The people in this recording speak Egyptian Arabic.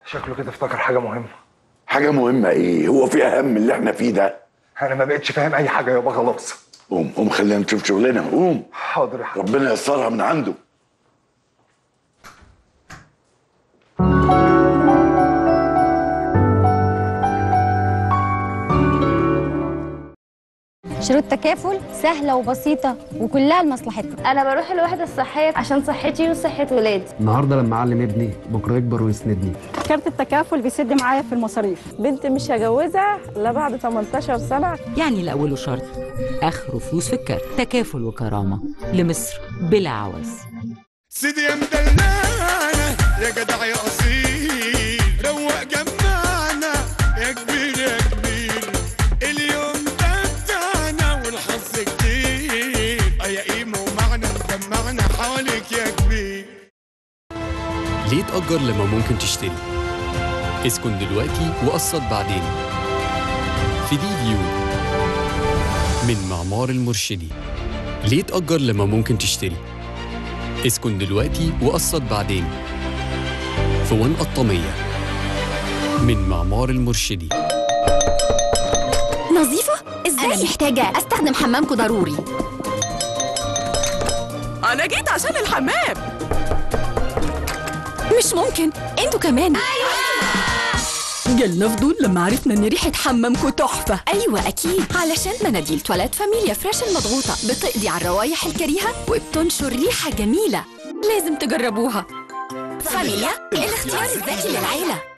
شكله كده افتكر حاجه مهمه حاجة مهمة ايه هو في اهم من اللي احنا فيه ده انا ما بقتش فاهم اي حاجه يابا خلاص قوم قوم خلينا نشوف شغلنا قوم حاضر يا حبيبي ربنا ييسرها من عنده شروط تكافل سهلة وبسيطة وكلها لمصلحتنا انا بروح الوحده الصحيه عشان صحتي وصحه ولادي النهارده لما اعلم ابني بكره يكبر ويسندني كارت التكافل بيسد معايا في المصاريف بنت مش هجوزها الا بعد 18 سنه يعني الأول شرط آخره فلوس في الكارت تكافل وكرامة لمصر بلا عوز سيدي يا مدلعنا يا جدع يا اصيل روق جمعنا يا كبير يا كبير اليوم ده بتاعنا والحظ كتير اه يا قيمة ومعنى مجمعنا حواليك يا كبير ليه تأجر لما ممكن تشتري؟ اسكن دلوقتي وقسط بعدين في دي فيو من معمار المرشدي ليه تأجر لما ممكن تشتري؟ اسكن دلوقتي وقسط بعدين في وان قطامية من معمار المرشدي نظيفة؟ ازاي؟ أنا محتاجة استخدم حمامكم ضروري أنا جيت عشان الحمام مش ممكن انتوا كمان جالنا فضول لما عرفنا إن ريحة حمامكم تحفة ايوه اكيد علشان مناديل تواليت فاميليا فريش المضغوطة بتقضي على الروايح الكريهة وبتنشر ريحة جميلة لازم تجربوها فاميليا الاختيار الذكي للعيلة